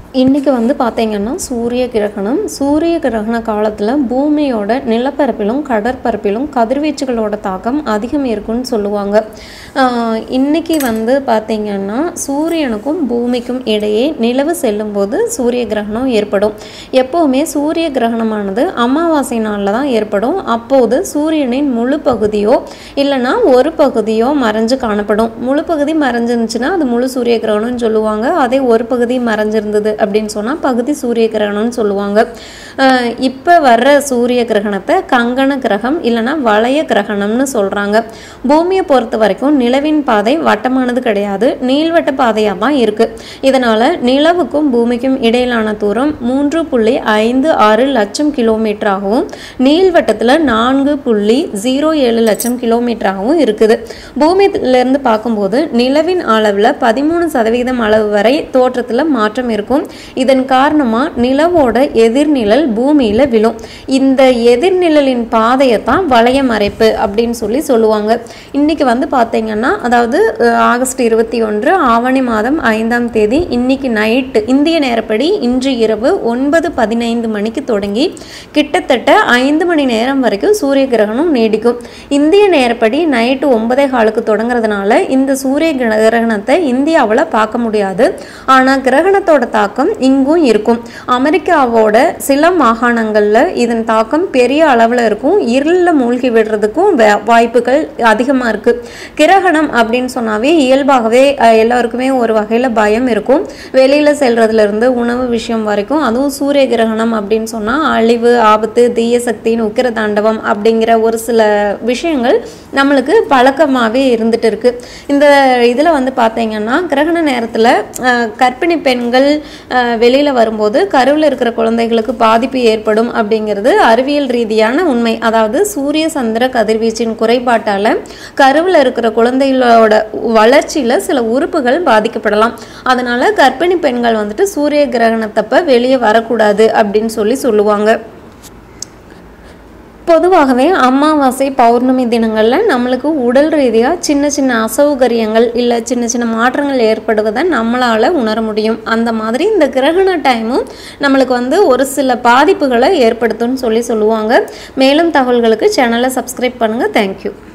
இன்றைக்கி வந்து பார்த்தீங்கன்னா சூரிய கிரகணம் சூரிய கிரகண காலத்தில் பூமியோட நிலப்பரப்பிலும் கடற்பரப்பிலும் கதிர்வீச்சுகளோட தாக்கம் அதிகம் இருக்கும்னு சொல்லுவாங்க ஆஹ் இன்னைக்கு வந்து பார்த்தீங்கன்னா சூரியனுக்கும் பூமிக்கும் இடையே நிலவு செல்லும்போது சூரிய கிரகணம் ஏற்படும் எப்போவுமே சூரிய கிரகணமானது அமாவாசை நாளில் தான் ஏற்படும் அப்போது சூரியனின் முழு பகுதியோ இல்லைன்னா ஒரு பகுதியோ மறைஞ்சு காணப்படும் முழு பகுதி மறைஞ்சிருந்துச்சுன்னா அது முழு சூரிய கிரகணம்னு சொல்லுவாங்க அதே ஒரு பகுதி மறைஞ்சிருந்தது அப்படின்னு சொன்னால் பகுதி சூரிய கிரகணம்னு சொல்லுவாங்க இப்போ வர்ற சூரிய கிரகணத்தை கங்கண கிரகம் இல்லைன்னா வளைய கிரகணம்னு சொல்கிறாங்க பூமியை பொறுத்த வரைக்கும் நிலவின் பாதை வட்டமானது கிடையாது நீள்வட்ட பாதையாக தான் இருக்குது இதனால் நிலவுக்கும் பூமிக்கும் இடையிலான தூரம் மூன்று புள்ளி ஐந்து ஆறு லட்சம் கிலோமீட்டராகவும் நீள்வட்டத்தில் நான்கு புள்ளி ஜீரோ ஏழு லட்சம் கிலோமீட்டராகவும் இருக்குது பூமியிலிருந்து பார்க்கும்போது நிலவின் அளவில் பதிமூணு சதவீதம் அளவு வரை தோற்றத்தில் மாற்றம் இருக்கும் இதன் காரணமாக நிலவோட எதிர்நிழல் பூமியில் விழும் இந்த எதிர்நிழலின் பாதையை தான் வளைய மறைப்பு அப்படின்னு சொல்லி சொல்லுவாங்க இன்னைக்கு வந்து பார்த்தீங்கன்னா அதாவது அஹ், ஆகஸ்ட் இருபத்தி ஒன்று ஆவணி மாதம் ஐந்தாம் தேதி இன்னைக்கு நைட்டு இந்திய நேரப்படி இன்று இரவு ஒன்பது பதினைந்து மணிக்கு தொடங்கி கிட்டத்தட்ட ஐந்து மணி நேரம் வரைக்கும் சூரிய கிரகணம் நீடிக்கும் இந்திய நேரப்படி நைட்டு ஒன்பதே காலுக்கு தொடங்குறதுனால இந்த சூரிய கிர- கிரகணத்தை இந்தியாவில் பார்க்க முடியாது ஆனால் கிரகணத்தோட தாக்கம் இங்கும் இருக்கும் அமெரிக்காவோட சில மாகாணங்களில் இதன் தாக்கம் பெரிய அளவில் இருக்கும் இருளில் மூழ்கி விடுறதுக்கும் வா- வாய்ப்புகள் அதிகமாக இருக்குது கிரகணம் அப்படின்னு சொன்னாவே இயல்பாகவே அஹ், எல்லாருக்குமே ஒரு வகையில் பயம் இருக்கும் வெளியில் செல்றதுலேருந்து உணவு விஷயம் வரைக்கும் அதுவும் சூரிய கிரகணம் அப்படின்னு சொன்னால் அழிவு ஆபத்து தீய சக்தியின் உக்கிர தாண்டவம் அப்படிங்கிற ஒரு சில விஷயங்கள் நம்மளுக்கு பழக்கமாகவே இருந்துட்டு இருக்கு இந்த இதில் வந்து பார்த்தீங்கன்னா கிரகண நேரத்தில் கர்ப்பிணி பெண்கள் வெளியில் வரும்போது கருவில் இருக்கிற குழந்தைகளுக்கு பாதிப்பு ஏற்படும் அப்படிங்கிறது அறிவியல் ரீதியான உண்மை அதாவது சூரிய சந்திர கதிர்வீச்சின் குறைபாட்டால் கருவில் இருக்கிற குழந்தைகளோட வளர்ச்சியில் சில உறுப்புகள் பாதிக்கப்படலாம் அதனால கர்ப்பிணி பெண்கள் வந்துட்டு சூரிய கிரகணத்தப்ப வெளியே வரக்கூடாது அப்படின்னு சொல்லி சொல்லுவாங்க பொதுவாகவே அமாவாசை பௌர்ணமி தினங்களில் நம்மளுக்கு உடல் ரீதியாக சின்ன சின்ன அசௌகரியங்கள் இல்லை சின்ன சின்ன மாற்றங்கள் ஏற்படுவதை நம்மளால் உணர முடியும் அந்த மாதிரி இந்த கிரகண டைமும் நம்மளுக்கு வந்து ஒரு சில பாதிப்புகளை ஏற்படுத்தும்னு சொல்லி சொல்லுவாங்க மேலும் தகவல்களுக்கு சேனலை சப்ஸ்கிரைப் பண்ணுங்கள் தேங்க்யூ